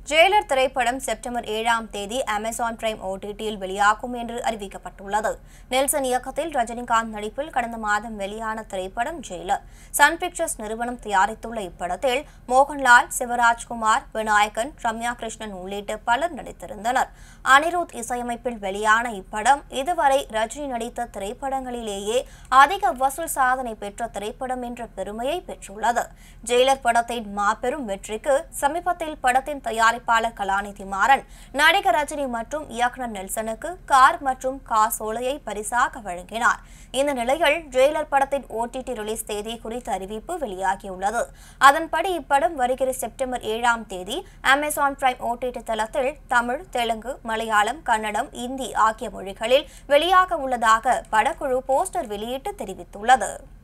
Jailer திரைப்படம் September ஏழாம் தேதி அமேசான் பிரைம் ஓடிடியில் வெளியாகும் என்று அறிவிக்கப்பட்டுள்ளது நெல்சன் இயக்கத்தில் ரஜினிகாந்த் நடிப்பில் கடந்த மாதம் வெளியான திரைப்படம் ஜெயிலர் சன் பிக்சர்ஸ் நிறுவனம் தயாரித்துள்ள இப்படத்தில் மோகன்லால் சிவராஜ்குமார் விநாயகன் ரம்யா கிருஷ்ணன் உள்ளிட்ட பலர் நடித்திருந்தனர் அனிருத் இசையமைப்பில் வெளியான இப்படம் இதுவரை ரஜினி நடித்த திரைப்படங்களிலேயே அதிக வசூல் சாதனை பெற்ற திரைப்படம் என்ற பெருமையை பெற்றுள்ளது ஜெயிலர் படத்தின் மாபெரும் வெற்றிக்கு சமீபத்தில் படத்தின் தயாரிப்பாளர் கலாநிதி மாறன் நடிகர் ரஜினி மற்றும் இயக்குனர் நெல்சனுக்கு கார் மற்றும் காசோலையை பரிசாக வழங்கினார் இந்த நிலையில் ஜெயிலர் படத்தின் ஓடிடி ரிலீஸ் தேதி குறித்த அறிவிப்பு வெளியாகியுள்ளது அதன்படி இப்படம் வருகிற செப்டம்பர் ஏழாம் தேதி அமேசான் பிரைம் ஓடிடி தளத்தில் தமிழ் தெலுங்கு மலையாளம் கன்னடம் இந்தி ஆகிய மொழிகளில் வெளியாக உள்ளதாக படக்குழு போஸ்டர் வெளியிட்டு தெரிவித்துள்ளது